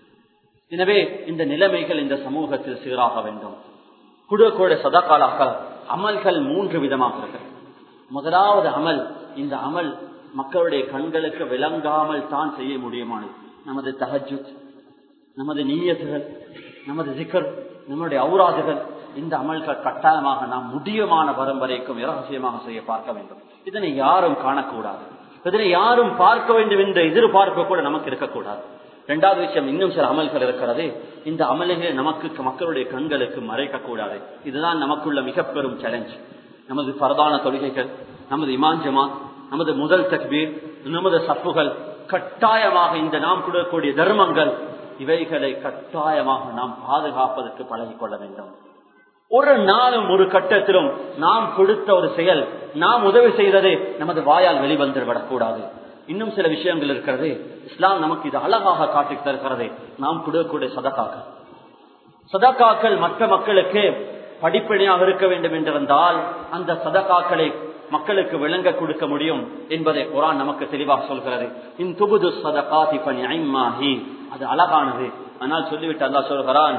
எனவே இந்த நிலைமைகள் இந்த சமூகத்தில் சீராக வேண்டும் குடுக்கூட சதாக்காலாக அமல்கள் மூன்று விதமாக இருக்கிறது முதலாவது அமல் இந்த அமல் மக்களுடைய கண்களுக்கு விளங்காமல் தான் செய்ய முடியுமானது நமது தஹஜுத் நமது நீயத்துகள் நமது ஜிக்கர் நம்முடைய அவுராதுகள் இந்த அமல்கள் கட்டாயமாக நாம் முடியுமான வரும் வரைக்கும் இரகசியமாக செய்ய பார்க்க வேண்டும் இதனை யாரும் காணக்கூடாது இதனை யாரும் பார்க்க வேண்டும் என்ற எதிர்பார்ப்பு கூட நமக்கு இருக்கக்கூடாது இரண்டாவது விஷயம் இன்னும் சில அமல்கள் இருக்கிறது இந்த அமல்களை நமக்கு மக்களுடைய கண்களுக்கு மறைக்க கூடாது இதுதான் நமக்குள்ள மிக பெரும் சேலஞ்ச் நமது பரதான தொழுகைகள் நமது இமான் ஜமாத் நமது முதல் தக்பீர் நமது சப்புகள் கட்டாயமாக இந்த நாம் கொடுக்கக்கூடிய தர்மங்கள் இவைகளை கட்டாயமாக நாம் பாதுகாப்பதற்கு பழகிக் கொள்ள வேண்டும் ஒரு நாளும் ஒரு கட்டத்திலும் நாம் கொடுத்த ஒரு செயல் நாம் உதவி செய்தது நமது வாயால் வெளிவந்து விடக்கூடாது இன்னும் சில விஷயங்கள் இருக்கிறது இஸ்லாம் நமக்கு இது அழகாக காட்டி தருகிறது நாம் கொடுக்கக்கூடிய சதக்காக்கள் சதக்காக்கள் மற்ற மக்களுக்கு படிப்பணியாக இருக்க வேண்டும் என்றிருந்தால் அந்த சதக்காக்களை மக்களுக்கு விளங்க கொடுக்க முடியும் என்பதை குரான் நமக்கு தெளிவாக சொல்கிறது இன் துபுது சதகாதி பணி ஐமாஹி அது அழகானது ஆனால் சொல்லிவிட்டு அல்லா சொல்கிறான்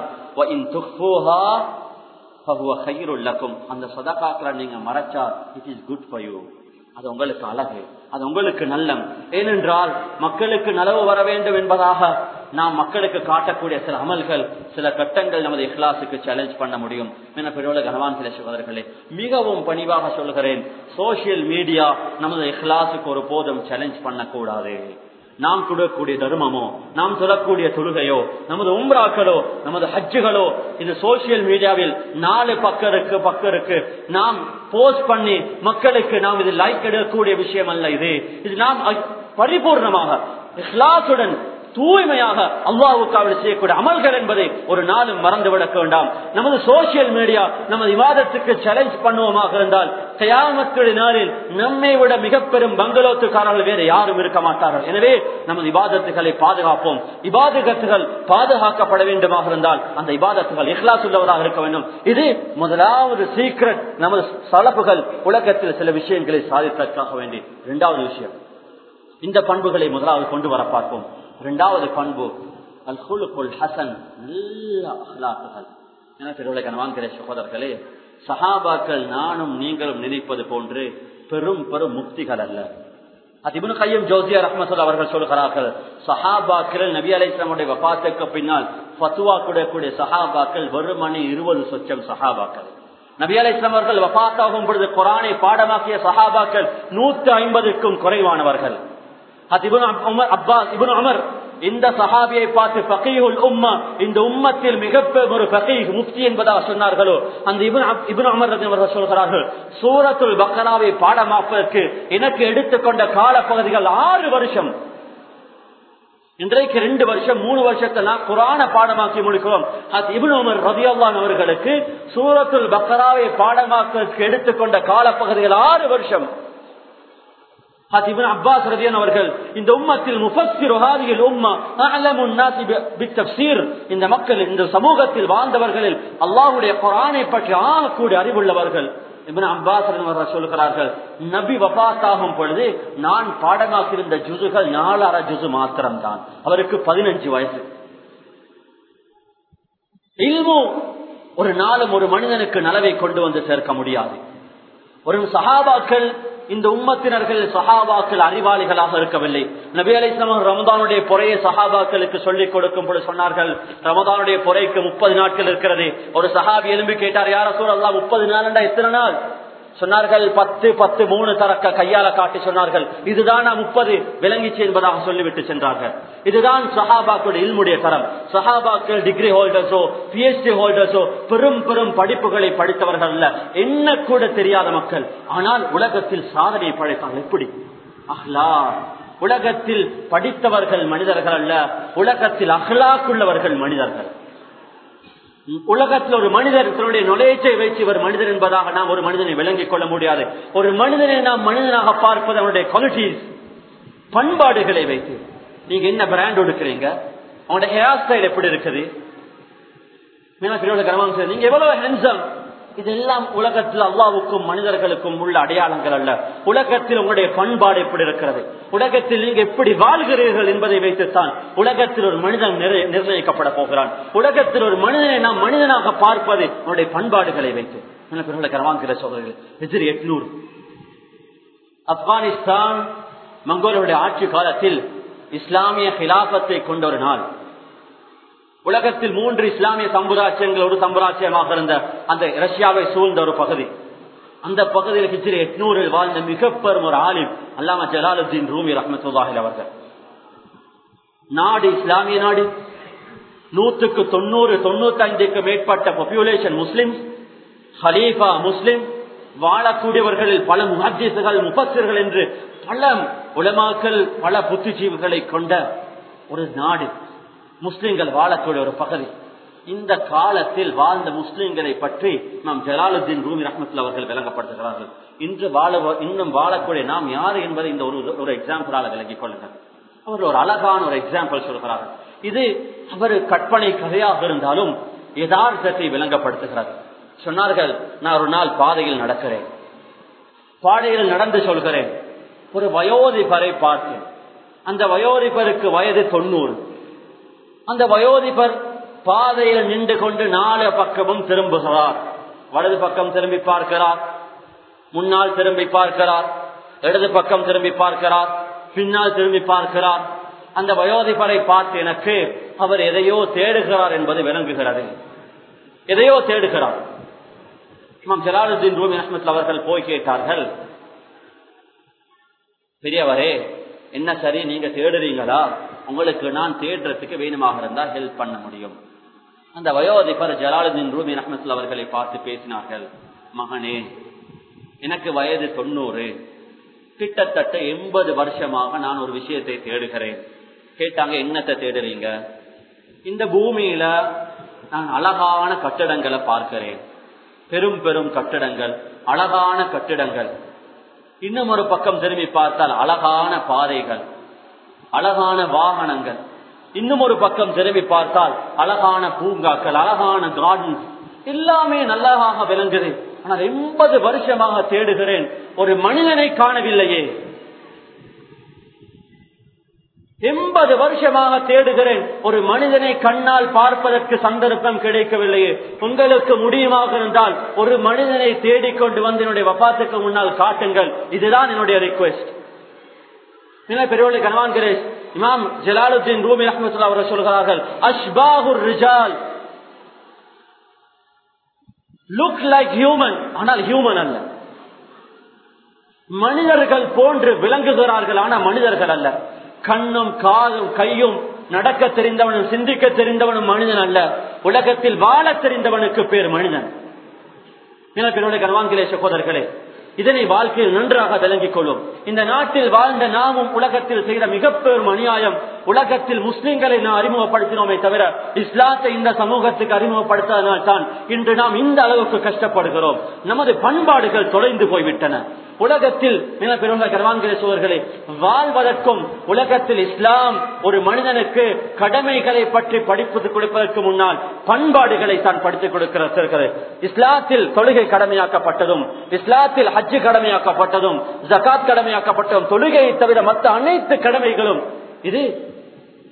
அந்த சதகாக்களை நீங்க மறைச்சா it is good for you அது உங்களுக்கு அழகு அது உங்களுக்கு நல்லம் ஏனென்றால் மக்களுக்கு நலவு வர வேண்டும் என்பதாக நாம் மக்களுக்கு காட்டக்கூடிய சில அமல்கள் சில கட்டங்கள் நமது இஹ்லாசுக்கு சேலஞ்ச் பண்ண முடியும் என பெருவள கனவான் சில சகோதரர்களே மிகவும் பணிவாக சொல்கிறேன் சோசியல் மீடியா நமது இஹ்லாசுக்கு ஒரு போதும் சேலஞ்ச் பண்ணக்கூடாது நாம் கொடுக்கக்கூடிய தர்மமோ நாம் சொல்லக்கூடிய தொழுகையோ நமது உம்ராக்களோ நமது ஹஜ்ஜுகளோ இது சோசியல் மீடியாவில் நாலு பக்கம் இருக்கு பக்கம் இருக்கு நாம் போஸ்ட் பண்ணி மக்களுக்கு நாம் இது லைக் எடுக்கக்கூடிய விஷயம் அல்ல இது இது நாம் பரிபூர்ணமாக இஸ்லாசுடன் தூய்மையாக அல்லாவுக்காக செய்யக்கூடிய அமல்கள் என்பதை ஒரு நாளும் மறந்துவிடக்க வேண்டாம் நமது சோசியல் மீடியா நமது விவாதத்துக்கு சேலஞ்ச் பண்ணுவோமாக இருந்தால் கயாமத்துடைய நாளில் நம்மை விட மிக பெரும் பங்களோத்துக்காரர்கள் வேறு யாரும் இருக்க மாட்டார்கள் எனவே நமது இபாதத்துகளை பாதுகாப்போம் இபாதகத்துகள் பாதுகாக்கப்பட வேண்டுமாக இருந்தால் அந்த இபாதத்துகள் இஹ்லாஸ் உள்ளவராக இருக்க வேண்டும் இது முதலாவது சீக்கிரட் நமது சலப்புகள் உலகத்தில் சில விஷயங்களை சாதிப்பதற்காக வேண்டி இரண்டாவது விஷயம் இந்த பண்புகளை முதலாவது கொண்டு வர பார்ப்போம் இரண்டாவது பண்பு அல் குலுக்குல் ஹசன் நல்ல அஹ்லாக்குகள் என திருவிழா சகோதரர்களே சஹாபாக்கள் நானும் நீங்களும் நினைப்பது போன்று பெரும் பெரும் முக்திகள் அல்ல அதிபுன் கையம் ஜோசியா ரஹமசல் அவர்கள் சொல்கிறார்கள் சஹாபாக்கள் நபி அலிஸ்லாமுடைய வபாத்துக்கு பின்னால் ஃபத்துவா கூடக்கூடிய சஹாபாக்கள் வெறுமணி இருபது சொச்சம் சஹாபாக்கள் நபி அலி இஸ்லாம் அவர்கள் வபாத்தாகும் பொழுது குரானை பாடமாக்கிய சஹாபாக்கள் நூத்தி ஐம்பதுக்கும் குறைவானவர்கள் அப்பாஸ் இபுன் அமர் இந்த சஹாபியை பார்த்து பகீஹுல் உம்மா இந்த உம்மத்தில் மிக ஒரு பகீஹ் முஃப்தி என்பதாக சொன்னார்களோ அந்த இபுன் இபுன் அமர் அவர்கள் சொல்கிறார்கள் சூரத்துல் பக்கராவை பாடமாப்பதற்கு எனக்கு எடுத்துக்கொண்ட காலப்பகுதிகள் ஆறு வருஷம் இன்றைக்கு ரெண்டு வருஷம் மூணு வருஷத்தை நான் குரான பாடமாக்கி முடிக்கிறோம் அது இபுன் உமர் ரதியல்லான் அவர்களுக்கு சூரத்துல் பக்கராவை பாடமாக்குவதற்கு எடுத்துக்கொண்ட காலப்பகுதிகள் ஆறு வருஷம் அப்பாஸ் ரதியன் அவர்கள் இந்த உம்மத்தில் முஃபஸ்ஸிர் உம்மா இந்த மக்கள் இந்த சமூகத்தில் வாழ்ந்தவர்களில் அல்லாஹ்வுடைய குரானை பற்றி ஆகக்கூடிய அறிவுள்ளவர்கள் இப்னு அப்பாஸ் அவர்கள் சொல்கிறார்கள் நபி வபாத்தாகும் பொழுது நான் பாடமாக்கியிருந்த ஜுசுகள் நாலரை ஜுசு மாத்திரம்தான் அவருக்கு பதினஞ்சு வயசு இல்மு ஒரு நாளும் ஒரு மனிதனுக்கு நலவை கொண்டு வந்து சேர்க்க முடியாது ஒரு சஹாபாக்கள் இந்த உம்மத்தினர்கள் சஹாபாக்கள் அறிவாளிகளாக இருக்கவில்லை நபி அலி இஸ்லாம் ரமதானுடைய பொறையை சஹாபாக்களுக்கு சொல்லிக் கொடுக்கும் பொழுது சொன்னார்கள் ரமதானுடைய பொறைக்கு முப்பது நாட்கள் இருக்கிறது ஒரு சஹாபி எலும்பி கேட்டார் யார சூழல்லாம் முப்பது நாள் எத்தனை நாள் சொன்னார்கள் பத்து பத்து மூணு தரக்க கையால காட்டி சொன்னார்கள் இதுதான் முப்பது விளங்கிச்சு என்பதாக சொல்லிவிட்டு சென்றார்கள் இதுதான் சஹாபாக்களுடைய இல்முடைய தரம் சஹாபாக்கள் டிகிரி ஹோல்டர்ஸோ பிஎச்டி ஹோல்டர்ஸோ பெரும் பெரும் படிப்புகளை படித்தவர்கள் அல்ல என்ன கூட தெரியாத மக்கள் ஆனால் உலகத்தில் சாதனை படைத்தார்கள் எப்படி அஹ்லா உலகத்தில் படித்தவர்கள் மனிதர்கள் அல்ல உலகத்தில் அஹ்லாக்குள்ளவர்கள் மனிதர்கள் உலகத்தில் ஒரு மனிதர் தன்னுடைய நுழைச்சை வைத்து ஒரு மனிதர் என்பதாக நாம் ஒரு மனிதனை விளங்கிக் கொள்ள முடியாது ஒரு மனிதனை நாம் மனிதனாக பார்ப்பது அவனுடைய குவாலிட்டிஸ் பண்பாடுகளை வைத்து நீங்க என்ன பிராண்ட் எடுக்கிறீங்க அவனோட ஹேர் ஸ்டைல் எப்படி இருக்குது நீங்க எவ்வளவு ஹேண்ட்ஸம் இதெல்லாம் உலகத்தில் அல்லாவுக்கும் மனிதர்களுக்கும் உள்ள அடையாளங்கள் அல்ல உலகத்தில் உங்களுடைய பண்பாடு எப்படி இருக்கிறது உலகத்தில் நீங்க எப்படி வாழ்கிறீர்கள் என்பதை வைத்துத்தான் உலகத்தில் ஒரு மனிதன் நிர்ணயிக்கப்பட போகிறான் உலகத்தில் ஒரு மனிதனை நாம் மனிதனாக பார்ப்பது உன்னுடைய பண்பாடுகளை வைத்து கரவாங்கிற சோதரர்கள் எதிரி எட்நூறு ஆப்கானிஸ்தான் மங்கோலியருடைய ஆட்சி காலத்தில் இஸ்லாமிய கிலாபத்தை கொண்ட ஒரு நாள் உலகத்தில் மூன்று இஸ்லாமிய சம்பராட்சியங்கள் ஒரு சம்பராட்சியமாக இருந்த அந்த ரஷ்யாவை சூழ்ந்த ஒரு பகுதி அந்த பகுதியில் ஹிஜ்ரி எட்நூறில் வாழ்ந்த மிக பெரும் ஒரு ஆலிம் அல்லாம ஜலாலுத்தீன் ரூமி ரஹமத்துல்லாஹில் அவர்கள் நாடு இஸ்லாமிய நாடு நூற்றுக்கு தொண்ணூறு தொண்ணூத்தி ஐந்துக்கு மேற்பட்ட பாப்புலேஷன் முஸ்லிம் ஹலீஃபா முஸ்லிம் வாழக்கூடியவர்களில் பல முஹஜிசுகள் முபசிர்கள் என்று பல உலமாக்கள் பல புத்திஜீவிகளை கொண்ட ஒரு நாடு முஸ்லிம்கள் வாழக்கூடிய ஒரு பகுதி இந்த காலத்தில் வாழ்ந்த முஸ்லிம்களை பற்றி நாம் ஜலாலுத்தீன் ரூமி ரஹமத்துல அவர்கள் விளங்கப்படுத்துகிறார்கள் இன்று வாழ இன்னும் வாழக்கூடிய நாம் யார் என்பதை இந்த ஒரு ஒரு எக்ஸாம்பிளால விளங்கிக் கொள்ளுங்கள் அவர் ஒரு அழகான ஒரு எக்ஸாம்பிள் சொல்கிறார்கள் இது அவர் கற்பனை கதையாக இருந்தாலும் யதார்த்தத்தை விளங்கப்படுத்துகிறார் சொன்னார்கள் நான் ஒரு நாள் பாதையில் நடக்கிறேன் பாதையில் நடந்து சொல்கிறேன் ஒரு வயோதிபரை பார்த்தேன் அந்த வயோதிபருக்கு வயது தொண்ணூறு அந்த வயோதிபர் பாதையில் நின்று கொண்டு நாலு பக்கமும் திரும்புகிறார் வலது பக்கம் திரும்பி பார்க்கிறார் முன்னால் திரும்பி பார்க்கிறார் இடது பக்கம் திரும்பி பார்க்கிறார் பின்னால் திரும்பி பார்க்கிறார் அந்த வயோதிபரை பார்த்து எனக்கு அவர் எதையோ தேடுகிறார் என்பது விளங்குகிறது எதையோ தேடுகிறார் இமாம் ஜலாலுதீன் ரூமி அஹமத் அவர்கள் போய் கேட்டார்கள் பெரியவரே என்ன சரி நீங்க தேடுறீங்களா உங்களுக்கு நான் தேடுறதுக்கு வேணுமாக இருந்தால் ஹெல்ப் பண்ண முடியும் அந்த வயோதிபர் ஜலாலுதீன் ரூமி அஹமத் அவர்களை பார்த்து பேசினார்கள் மகனே எனக்கு வயது தொண்ணூறு கிட்டத்தட்ட எண்பது வருஷமாக நான் ஒரு விஷயத்தை தேடுகிறேன் கேட்டாங்க என்னத்தை தேடுறீங்க இந்த பூமியில நான் அழகான கட்டடங்களை பார்க்கிறேன் பெரும் பெரும் கட்டிடங்கள் அழகான கட்டிடங்கள் இன்னும் ஒரு பக்கம் திரும்பி பார்த்தால் அழகான பாதைகள் அழகான வாகனங்கள் இன்னும் ஒரு பக்கம் திரும்பி பார்த்தால் அழகான பூங்காக்கள் அழகான கார்டன்ஸ் எல்லாமே நல்லாக விளங்குது ஆனால் எண்பது வருஷமாக தேடுகிறேன் ஒரு மனிதனை காணவில்லையே எண்பது வருஷமாக தேடுகிறேன் ஒரு மனிதனை கண்ணால் பார்ப்பதற்கு சந்தர்ப்பம் கிடைக்கவில்லையே உங்களுக்கு முடியுமாக இருந்தால் ஒரு மனிதனை தேடிக்கொண்டு வந்து என்னுடைய வப்பாத்துக்கு முன்னால் காட்டுங்கள் இதுதான் என்னுடைய ரிக்வெஸ்ட் பெரியவளை கனவான் கிரேஷ் இமாம் ஜலாலுத்தீன் ரூமி அஹமதுல்லா அவர்கள் சொல்கிறார்கள் அஷ்பாகுர் ரிஜால் லுக் லைக் ஹியூமன் ஆனால் ஹியூமன் அல்ல மனிதர்கள் போன்று விளங்குகிறார்கள் ஆனா மனிதர்கள் அல்ல கண்ணும் காலும் கையும் நடக்க தெரிந்தவனும் சிந்திக்க தெரிந்தவனும் மனிதன் அல்ல உலகத்தில் வாழ தெரிந்தவனுக்கு பேர் மனிதன் கர்வாங்கிலே சகோதரர்களே இதனை வாழ்க்கையில் நன்றாக விளங்கிக் கொள்ளும் இந்த நாட்டில் வாழ்ந்த நாமும் உலகத்தில் செய்த மிக பெரும் அநியாயம் உலகத்தில் முஸ்லிம்களை நாம் அறிமுகப்படுத்தினோமே தவிர இஸ்லாத்தை இந்த சமூகத்துக்கு அறிமுகப்படுத்ததனால் தான் இன்று நாம் இந்த அளவுக்கு கஷ்டப்படுகிறோம் நமது பண்பாடுகள் தொலைந்து போய்விட்டன உலகத்தில் மிக பெருங்க கர்வாங்கிற சோழர்களே வாழ்வதற்கும் உலகத்தில் இஸ்லாம் ஒரு மனிதனுக்கு கடமைகளை பற்றி படிப்பு கொடுப்பதற்கு முன்னால் பண்பாடுகளை தான் படித்துக் கொடுக்கிறது இஸ்லாத்தில் தொழுகை கடமையாக்கப்பட்டதும் இஸ்லாத்தில் ஹஜ்ஜு கடமையாக்கப்பட்டதும் ஜகாத் கடமையாக்கப்பட்டதும் தொழுகையை தவிர மற்ற அனைத்து கடமைகளும் இது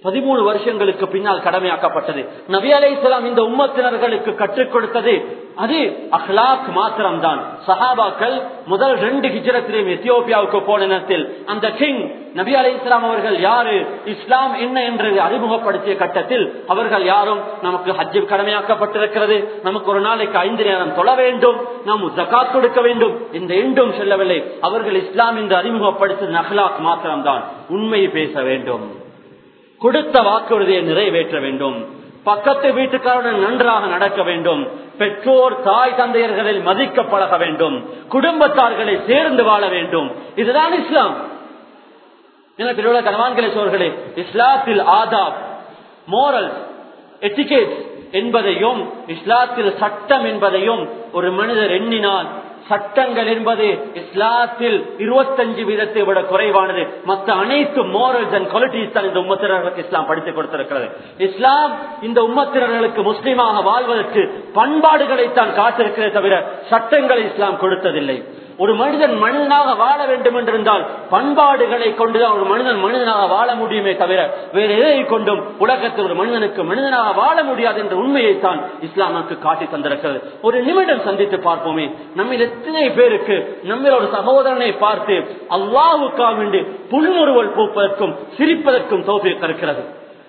பதிமூணு வருஷங்களுக்கு பின்னால் கடமையாக்கப்பட்டது நபி அலை இஸ்லாம் இந்த உம்மத்தினர்களுக்கு கற்றுக் கொடுத்தது அது அஹ்லாக் மாத்திரம்தான் சஹாபாக்கள் முதல் ரெண்டு ஹிஜரத்திலையும் எத்தியோப்பியாவுக்கு போன நேரத்தில் அந்த கிங் நபி அலை இஸ்லாம் அவர்கள் யாரு இஸ்லாம் என்ன என்று அறிமுகப்படுத்திய கட்டத்தில் அவர்கள் யாரும் நமக்கு ஹஜ்ஜில் கடமையாக்கப்பட்டிருக்கிறது நமக்கு ஒரு நாளைக்கு ஐந்து நேரம் தொழ வேண்டும் நாம் ஜக்காத் கொடுக்க வேண்டும் இந்த எண்டும் செல்லவில்லை அவர்கள் இஸ்லாம் என்று அறிமுகப்படுத்தியது அஹ்லாக் மாத்திரம்தான் உண்மை பேச வேண்டும் கொடுத்த வாக்குறுதியை நிறைவேற்ற வேண்டும் பக்கத்து வீட்டுக்காருடன் நன்றாக நடக்க வேண்டும் பெற்றோர் தாய் தந்தையர்களில் மதிக்க பழக வேண்டும் குடும்பத்தார்களை சேர்ந்து வாழ வேண்டும் இதுதான் இஸ்லாம் எனக்கு உள்ள கனவான்களை சோர்களே இஸ்லாத்தில் ஆதாப் மோரல் எட்டிகேட் என்பதையும் இஸ்லாத்தில் சட்டம் என்பதையும் ஒரு மனிதர் எண்ணினால் சட்டங்கள் என்பது இஸ்லாத்தில் இருபத்தஞ்சு வீதத்தை விட குறைவானது மற்ற அனைத்து மோரல்ஸ் அண்ட் குவாலிட்டிஸ் தான் இந்த உம்மத்தினர்களுக்கு இஸ்லாம் படித்துக் கொடுத்திருக்கிறது இஸ்லாம் இந்த உம்மத்தினர்களுக்கு முஸ்லீமாக வாழ்வதற்கு பண்பாடுகளைத்தான் காத்திருக்கிறதே தவிர சட்டங்களை இஸ்லாம் கொடுத்ததில்லை ஒரு மனிதன் மனிதனாக வாழ வேண்டும் என்றிருந்தால் பண்பாடுகளை கொண்டுதான் ஒரு மனிதன் மனிதனாக வாழ முடியுமே தவிர வேறு எதை கொண்டும் உலகத்தில் ஒரு மனிதனுக்கு மனிதனாக வாழ முடியாது என்ற உண்மையைத்தான் இஸ்லாம் நமக்கு காட்டி தந்திருக்கிறது ஒரு நிமிடம் சந்தித்து பார்ப்போமே நம்மில் எத்தனை பேருக்கு நம்மில் ஒரு சகோதரனை பார்த்து அல்லாவுக்காக வேண்டி புன்முறுவல் பூப்பதற்கும் சிரிப்பதற்கும் தோல்வி இருக்கிறது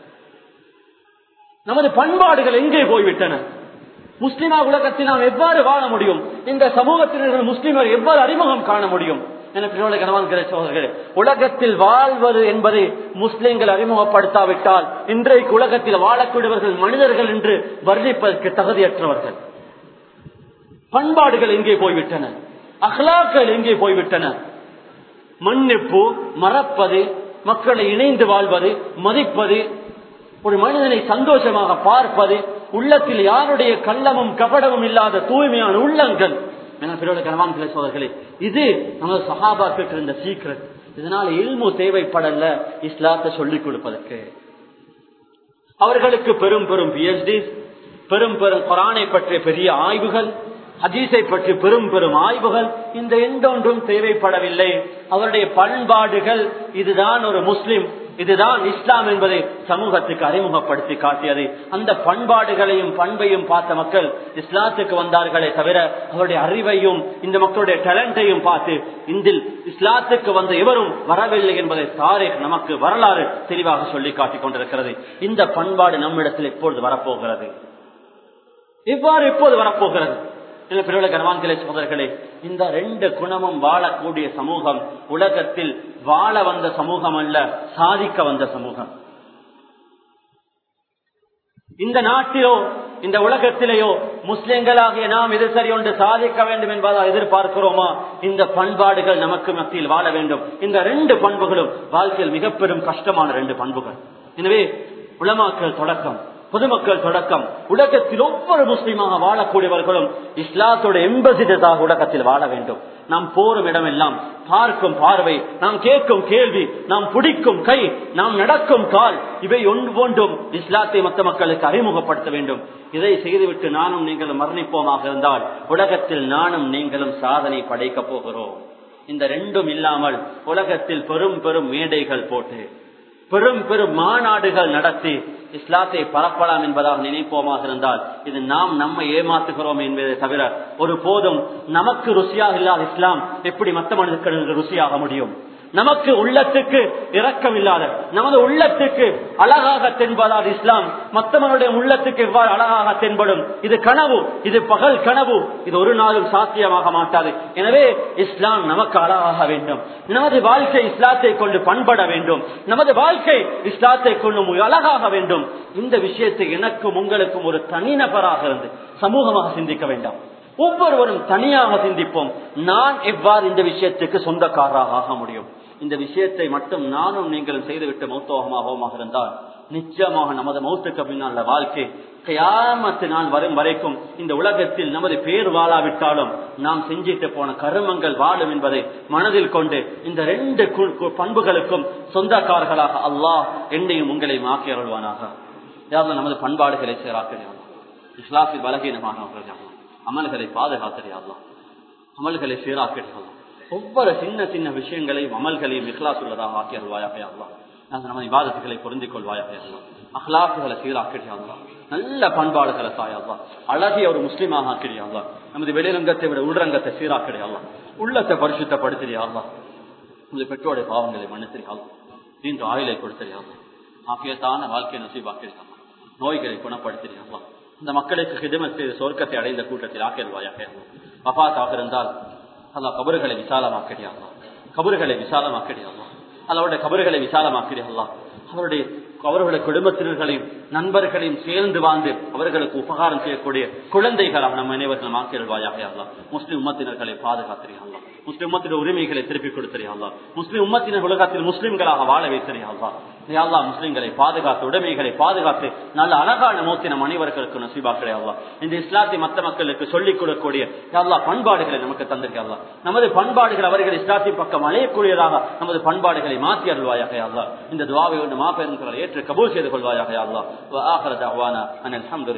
நமது பண்பாடுகள் எங்கே போய்விட்டன முஸ்லிமா உலகத்தில் நாம் எவ்வாறு வாழ முடியும் இந்த சமூகத்தினர் முஸ்லிமர் எவ்வாறு அறிமுகம் காண முடியும் எனக்கு கனவான்கிற சோதர்களே உலகத்தில் வாழ்வது என்பதை முஸ்லிம்கள் அறிமுகப்படுத்தாவிட்டால் இன்றைக்கு உலகத்தில் வாழக்கூடியவர்கள் மனிதர்கள் என்று வர்ணிப்பதற்கு தகுதியற்றவர்கள் பண்பாடுகள் எங்கே போய்விட்டன அஹ்லாக்கள் எங்கே போய்விட்டன மன்னிப்பு மறப்பது மக்களை இணைந்து வாழ்வது மதிப்பது ஒரு மனிதனை சந்தோஷமாக பார்ப்பது உள்ளத்தில் யாருடைய கள்ளமும் கபடமும் இல்லாத தூய்மையான உள்ளங்கள் சோதர்களே இது நமது சகாபாக்கு இருந்த சீக்கிரம் இதனால இல்மு தேவைப்படல இஸ்லாத்தை சொல்லிக் கொடுப்பதற்கு அவர்களுக்கு பெரும் பெரும் பிஎச்டி பெரும் பெரும் குரானை பற்றிய பெரிய ஆய்வுகள் ஹதீஸை பற்றி பெரும் பெரும் ஆய்வுகள் இந்த எந்தொன்றும் தேவைப்படவில்லை அவருடைய பண்பாடுகள் இதுதான் ஒரு முஸ்லிம் இதுதான் இஸ்லாம் என்பதை சமூகத்துக்கு அறிமுகப்படுத்தி காட்டியது அந்த பண்பாடுகளையும் பண்பையும் பார்த்த மக்கள் இஸ்லாத்துக்கு வந்தார்களே தவிர அவருடைய அறிவையும் இந்த மக்களுடைய டேலண்டையும் பார்த்து இதில் இஸ்லாத்துக்கு வந்த எவரும் வரவில்லை என்பதை தாரே நமக்கு வரலாறு தெளிவாக சொல்லி காட்டிக் கொண்டிருக்கிறது இந்த பண்பாடு நம்மிடத்தில் எப்பொழுது வரப்போகிறது இவ்வாறு எப்போது வரப்போகிறது பிறகு கனவான்களே சோதர்களே இந்த ரெண்டு குணமும் வாழக்கூடிய சமூகம் உலகத்தில் வாழ வந்த சமூகம் அல்ல சாதிக்க வந்த சமூகம் இந்த நாட்டிலோ இந்த உலகத்திலேயோ முஸ்லிம்களாகிய நாம் இது சரி ஒன்று சாதிக்க வேண்டும் என்பதாக எதிர்பார்க்கிறோமா இந்த பண்பாடுகள் நமக்கு மத்தியில் வாழ வேண்டும் இந்த ரெண்டு பண்புகளும் வாழ்க்கையில் மிக பெரும் கஷ்டமான ரெண்டு பண்புகள் எனவே உளமாக்கல் தொடக்கம் பொதுமக்கள் தொடக்கம் உலகத்தில் ஒவ்வொரு முஸ்லீமாக வாழக்கூடியவர்களும் இஸ்லாத்தோட எம்பசிடஸாக உலகத்தில் வாழ வேண்டும் நாம் போரும் இடமெல்லாம் பார்க்கும் பார்வை நாம் கேட்கும் கேள்வி நாம் பிடிக்கும் கை நாம் நடக்கும் கால் இவை ஒன்று போன்றும் இஸ்லாத்தை மற்ற மக்களுக்கு அறிமுகப்படுத்த வேண்டும் இதை செய்துவிட்டு நானும் நீங்களும் மரணிப்போமாக இருந்தால் உலகத்தில் நானும் நீங்களும் சாதனை படைக்கப் போகிறோம் இந்த ரெண்டும் இல்லாமல் உலகத்தில் பெரும் பெரும் மேடைகள் போட்டு பெரும் பெரும் மாநாடுகள் நடத்தி இஸ்லாத்தை பரப்பலாம் என்பதாக நினைப்போமாக இருந்தால் இது நாம் நம்மை ஏமாத்துகிறோம் என்பதை தவிர ஒரு போதும் நமக்கு ருசியாக இல்லாத இஸ்லாம் எப்படி மற்ற மனிதர்களுக்கு ருசியாக முடியும் நமக்கு உள்ளத்துக்கு இரக்கம் இல்லாத நமது உள்ளத்துக்கு அழகாக தென்பதால் இஸ்லாம் மற்றவனுடைய உள்ளத்துக்கு எவ்வாறு அழகாக தென்படும் இது கனவு இது பகல் கனவு இது ஒரு நாளும் சாத்தியமாக மாட்டாது எனவே இஸ்லாம் நமக்கு அழகாக வேண்டும் நமது வாழ்க்கை இஸ்லாத்தை கொண்டு பண்பட வேண்டும் நமது வாழ்க்கை இஸ்லாத்தை கொண்டு அழகாக வேண்டும் இந்த விஷயத்தை எனக்கும் உங்களுக்கும் ஒரு தனிநபராக இருந்து சமூகமாக சிந்திக்க வேண்டாம் ஒவ்வொருவரும் தனியாக சிந்திப்போம் நான் எவ்வாறு இந்த விஷயத்துக்கு சொந்தக்காரராக ஆக முடியும் இந்த விஷயத்தை மட்டும் நானும் நீங்களும் செய்துவிட்டு மௌத்தோகமாகவும் இருந்தால் நிச்சயமாக நமது மௌத்துக்கு பின்னால் வாழ்க்கை கயாமத்து நாள் வரும் வரைக்கும் இந்த உலகத்தில் நமது பேர் வாழாவிட்டாலும் நாம் செஞ்சிட்டு போன கருமங்கள் வாழும் என்பதை மனதில் கொண்டு இந்த ரெண்டு பண்புகளுக்கும் சொந்தக்காரர்களாக அல்லாஹ் என்னையும் உங்களையும் ஆக்கி அருள்வானாக யாரும் நமது பண்பாடுகளை சேராக்கிறான் இஸ்லாத்தில் பலகீனமானவர்கள் அமல்களை பாதுகாத்தறியாதலாம் அமல்களை சீராக்கிடலாம் ஒவ்வொரு சின்ன சின்ன விஷயங்களையும் அமல்களையும் இஹ்லாஸ் உள்ளதாக ஆக்கி அருள்வாயாக அந்த நம்ம விவாதத்துகளை பொருந்திக் கொள்வாயாக அஹ்லாக்குகளை சீராக்கிறியாங்களா நல்ல பண்பாடுகளை தாயாவா அழகிய ஒரு முஸ்லீமாக ஆக்கிறியாங்களா நமது வெளிரங்கத்தை விட உள்ரங்கத்தை சீராக்கிறியாங்களா உள்ளத்தை பரிசுத்தப்படுத்துறியாங்களா உங்கள் பெற்றோருடைய பாவங்களை மன்னித்திரியாங்களா இன்று ஆயுளை கொடுத்திரியாங்களா ஆக்கியத்தான வாழ்க்கையை நசீபாக்கிறியாங்களா நோய்களை குணப்படுத்திறியாங்களா இந்த மக்களுக்கு ஹிதமத் செய்து சொர்க்கத்தை அடைந்த கூட்டத்தில் ஆக்கிடுவாயாக வபாத்தாக இருந்தால் அல்லா கபறுகளை விசாலமாக்கிறியாங்களா கபறுகளை விசாலமாக்கிறியாங்களா அவருடைய கபறுகளை விசாலமாக்கிறியாங்களா அவருடைய அவர்களுடைய குடும்பத்தினர்களையும் நண்பர்களையும் சேர்ந்து வாழ்ந்து அவர்களுக்கு உபகாரம் செய்யக்கூடிய குழந்தைகளாக நம் அனைவர்கள் ஆக்கிடுவாயாக முஸ்லிம் உம்மத்தினர்களை பாதுகாத்திரியாங்களா முஸ்லிம் உம்மத்தின உரிமைகளை திருப்பிக் கொடுத்திரியாங்களா முஸ்லிம் உம்மத்தினர் உலகத்தில் முஸ்லிம்களாக வாழ வைத்திரியாங்களா அல்லா முஸ்லிம்களை பாதுகாத்து உடைமைகளை பாதுகாத்து நல்ல அழகான மூத்தி நம் அனைவர்களுக்கு நசீபாக்கிறையாங்களா இந்த இஸ்லாத்தை மற்ற மக்களுக்கு சொல்லிக் கொடுக்கக்கூடிய எல்லா பண்பாடுகளை நமக்கு தந்திருக்காங்களா நமது பண்பாடுகள் அவர்கள் இஸ்லாத்தின் பக்கம் அழையக்கூடியதாக நமது பண்பாடுகளை மாற்றி அருள்வாயாக அல்லா இந்த துவாவை ஒன்று மாபெரும் ஏற்று கபூல் செய்து கொள்வாயாக அல்லா ஆஹரத் அவானா அனில்